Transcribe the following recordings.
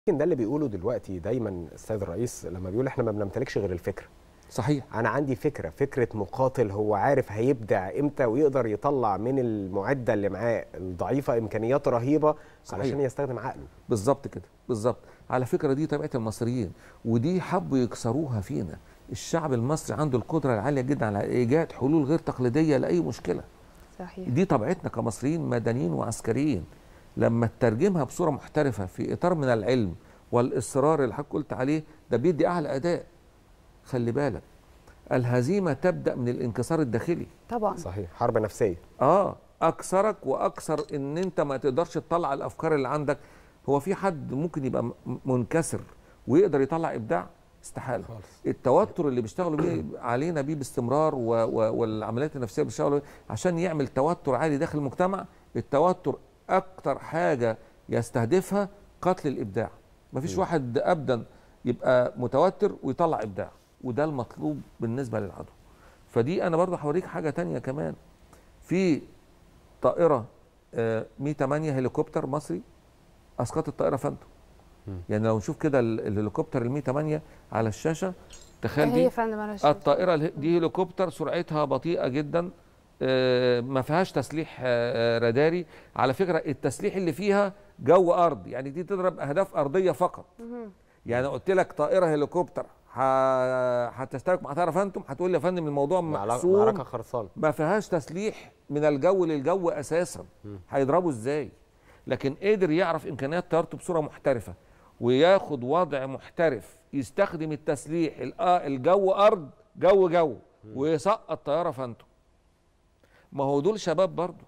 يمكن ده اللي بيقوله دلوقتي دايما السيد الرئيس لما بيقول احنا ما بنمتلكش غير الفكره صحيح انا عندي فكره فكره مقاتل هو عارف هيبدع امتى ويقدر يطلع من المعده اللي معاه الضعيفه امكانيات رهيبه صحيح. علشان يستخدم عقله بالظبط كده بالظبط على فكره دي طبيعه المصريين ودي حبوا يكسروها فينا الشعب المصري عنده القدره العاليه جدا على ايجاد حلول غير تقليديه لاي مشكله صحيح دي طبيعتنا كمصريين مدنيين وعسكريين لما تترجمها بصوره محترفه في اطار من العلم والاصرار اللي حضرتك قلت عليه ده بيدي اعلى اداء خلي بالك الهزيمه تبدا من الانكسار الداخلي طبعا صحيح حرب نفسيه اه اكثرك واكثر ان انت ما تقدرش تطلع الافكار اللي عندك هو في حد ممكن يبقى م- منكسر ويقدر يطلع ابداع استحاله خالص. التوتر اللي بيشتغلوا بيه علينا بيه باستمرار و و والعمليات النفسيه اللي بيشتغلوا بيه عشان يعمل توتر عالي داخل المجتمع التوتر اكتر حاجه يستهدفها قتل الابداع مفيش واحد ابدا يبقى متوتر ويطلع ابداع وده المطلوب بالنسبه للعدو فدي انا برضه هوريك حاجه تانية كمان في طائره آه، مي 8 هليكوبتر مصري اسقطت الطائره فانتوم يعني لو نشوف كده ال- الهليكوبتر المي 8 على الشاشه تخيل هي دي فعلا معلش الطائره اله- دي هليكوبتر سرعتها بطيئه جدا آه، ما فيهاش تسليح آه، آه، راداري على فكره التسليح اللي فيها جو ارض يعني دي تضرب اهداف ارضيه فقط يعني قلت لك طائره هليكوبتر ه- هتشترك مع طائره فانتوم هتقول لي يا فندم الموضوع معركه محسوم معركة خرسانه ما فيهاش تسليح من الجو للجو اساسا هيضربوا ازاي لكن قدر يعرف امكانيات طيارته بصوره محترفه وياخد وضع محترف يستخدم التسليح الأ- الجو ارض جو جو ويسقط طياره فانتوم ما هو دول شباب برضه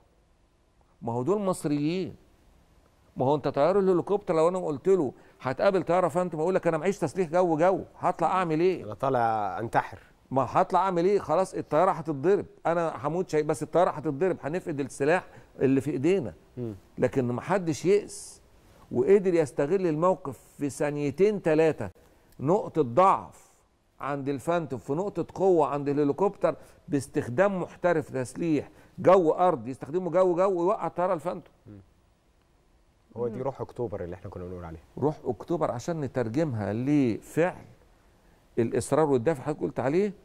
ما هو دول مصريين ما هو انت طيار الهليكوبتر لو انا قلت له هتقابل طياره فانتوم اقول لك انا معيش تسليح جو جو هطلع اعمل ايه انا طالع انتحر ما هطلع اعمل ايه خلاص الطياره هتتضرب انا هموت شيء بس الطياره هتتضرب هنفقد السلاح اللي في ايدينا لكن ما حدش يئس وقدر يستغل الموقف في ثانيتين ثلاثه نقطه ضعف عند الفانتوم في نقطه قوه عند الهليكوبتر باستخدام محترف تسليح جو ارض يستخدمه جو جو ويوقع الطياره الفانتوم هو دي روح اكتوبر اللي احنا كنا بنقول عليها روح اكتوبر عشان نترجمها لفعل الاصرار والدافع حضرتك قلت عليه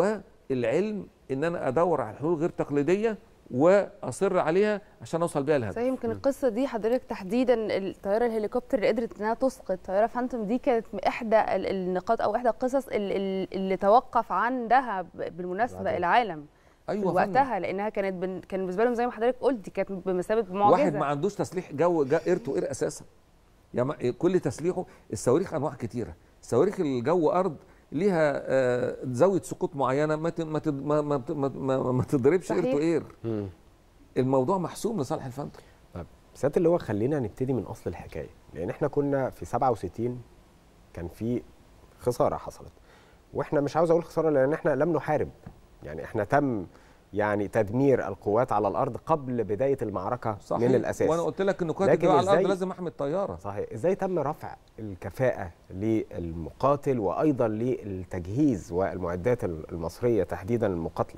والعلم ان انا ادور على حلول غير تقليديه واصر عليها عشان اوصل بيها للهدف صحيح يمكن القصه دي حضرتك تحديدا الطياره الهليكوبتر اللي قدرت انها تسقط طياره فانتوم دي كانت احدى ال- النقاط او احدى القصص ال- ال- اللي توقف عندها ب- بالمناسبه بعدين. العالم ايوه في فندم. وقتها لانها كانت بن... كان بالنسبه لهم زي ما حضرتك قلت دي كانت بمثابه معجزه واحد ما عندوش تسليح جو جا اير تو اير اساسا يعني كل تسليحه الصواريخ انواع كتيره صواريخ الجو ارض ليها آه، زاويه سقوط معينه ما ت- ما ت- ما ما ما, ما, ما تضربش اير صحيح. تو اير الموضوع محسوم لصالح الفانتوم طب سياده اللي هو خلينا نبتدي من اصل الحكايه لان احنا كنا في 67 كان في خساره حصلت واحنا مش عاوز اقول خساره لان احنا لم نحارب يعني احنا تم يعني تدمير القوات على الارض قبل بدايه المعركه صحيح من الاساس وانا قلت لك ان قوات لكن الجو على الارض إزاي- لازم احمي الطياره صحيح ازاي تم رفع الكفاءه للمقاتل وايضا للتجهيز والمعدات المصريه تحديدا المقاتله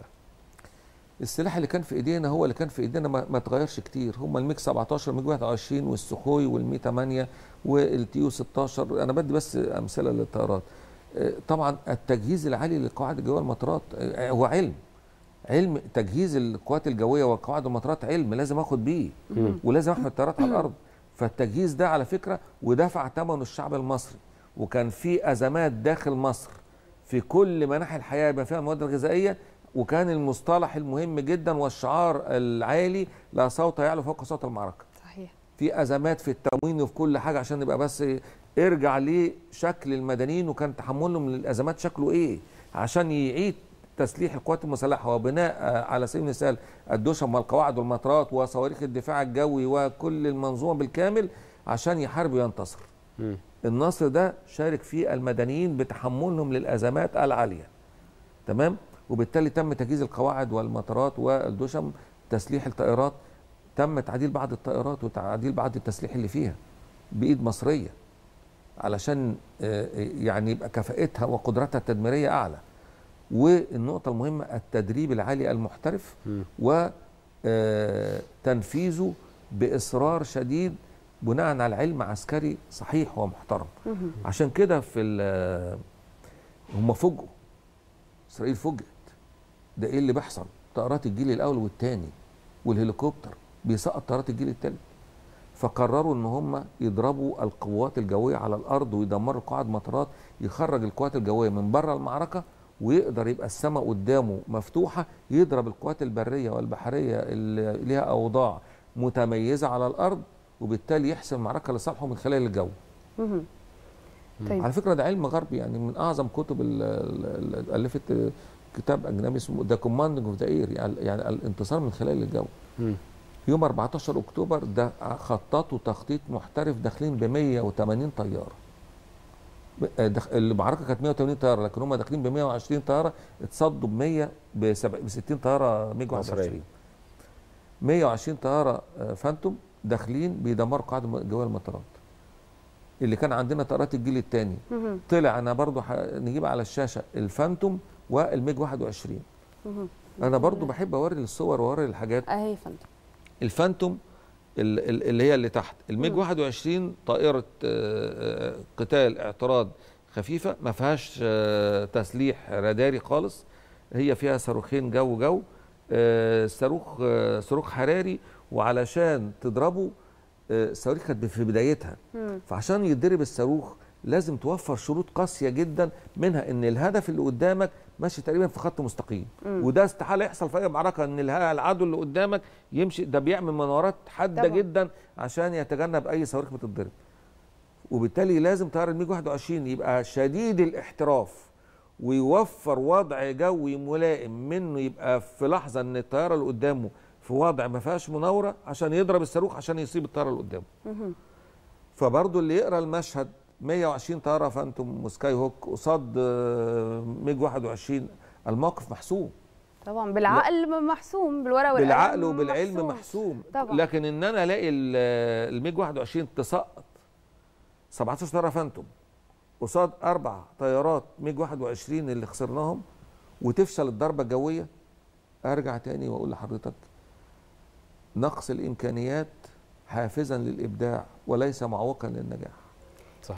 السلاح اللي كان في ايدينا هو اللي كان في ايدينا ما, ما اتغيرش كتير هم الميج 17 الميج 21 والسخوي والمي 8 والتيو 16 انا بدي بس امثله للطيارات آه، طبعا التجهيز العالي للقواعد الجويه والمطارات آه، هو علم علم تجهيز القوات الجويه والقواعد والمطارات علم لازم اخد بيه ولازم احمي الطيارات على الارض فالتجهيز ده على فكره ودفع ثمنه الشعب المصري وكان في ازمات داخل مصر في كل مناحي الحياه بما فيها المواد الغذائيه وكان المصطلح المهم جدا والشعار العالي لا صوت يعلو فوق صوت المعركه صحيح في ازمات في التموين وفي كل حاجه عشان نبقى بس ارجع لشكل المدنيين وكان تحملهم للازمات شكله ايه عشان يعيد تسليح القوات المسلحه وبناء آه، على سبيل المثال الدشم والقواعد والمطارات وصواريخ الدفاع الجوي وكل المنظومه بالكامل عشان يحارب وينتصر النصر ده شارك فيه المدنيين بتحملهم للازمات العاليه تمام وبالتالي تم تجهيز القواعد والمطارات والدشم تسليح الطائرات تم تعديل بعض الطائرات وتعديل بعض التسليح اللي فيها بايد مصريه علشان آه، يعني يبقى كفاءتها وقدرتها التدميريه اعلى والنقطه المهمه التدريب العالي المحترف وتنفيذه باصرار شديد بناء على علم عسكري صحيح ومحترم مهم. عشان كده في ال- هم فوجئوا اسرائيل فوجئت ده ايه اللي بيحصل طائرات الجيل الاول والثاني والهليكوبتر بيسقط طائرات الجيل الثالث فقرروا ان هم يضربوا القوات الجويه على الارض ويدمروا قواعد مطارات يخرج القوات الجويه من بره المعركه ويقدر يبقى السماء قدامه مفتوحه يضرب القوات البريه والبحريه اللي ليها اوضاع متميزه على الارض وبالتالي يحسم المعركه لصالحه من خلال الجو مهم. طيب على فكره ده علم غربي يعني من اعظم كتب ال- ال- ال- الفت كتاب اجنبي اسمه ذا كوماندنج اوف ذا اير يعني يعني الانتصار من خلال الجو مم. يوم 14 اكتوبر ده خططوا تخطيط محترف داخلين ب 180 طياره ب- دخ- المعركه كانت 180 طياره لكن هم داخلين ب 120 طياره اتصدوا ب 100 ب 60 طياره ميج 21 مصرية. 120 طياره آه، فانتوم داخلين بيدمروا قاعده جويه المطارات اللي كان عندنا طيارات الجيل الثاني مهم. طلع انا برضو ح- نجيب على الشاشه الفانتوم والميج 21 مهم. انا برضو بحب اوري الصور واوري الحاجات اهي يا فندم الفانتوم ال- ال- اللي هي اللي تحت الميج مم. 21 طائره آه، آه، قتال اعتراض خفيفه ما فيهاش آه، تسليح راداري خالص هي فيها صاروخين جو جو آه، صاروخ آه، صاروخ حراري وعلشان تضربه آه، الصواريخ كانت في بدايتها مم. فعشان يتضرب الصاروخ لازم توفر شروط قاسيه جدا منها ان الهدف اللي قدامك ماشي تقريبا في خط مستقيم مم. وده استحاله يحصل في اي معركه ان اله- العدو اللي قدامك يمشي ده بيعمل مناورات حاده طبعا. جدا عشان يتجنب اي صواريخ بتتضرب وبالتالي لازم طيار الميج 21 يبقى شديد الاحتراف ويوفر وضع جوي ملائم منه يبقى في لحظه ان الطياره اللي قدامه في وضع ما فيهاش مناوره عشان يضرب الصاروخ عشان يصيب الطياره اللي قدامه مهم. فبرضه اللي يقرا المشهد 120 طياره فانتوم وسكاي هوك قصاد آه، ميج 21 الموقف محسوم طبعا بالعقل محسوم بالورقه والقلم بالعقل وبالعلم محسوم طبعا. لكن ان انا الاقي ال- الميج 21 تسقط 17 طياره فانتوم قصاد اربع طيارات ميج 21 اللي خسرناهم وتفشل الضربه الجويه ارجع تاني واقول لحضرتك نقص الامكانيات حافزا للابداع وليس معوقا للنجاح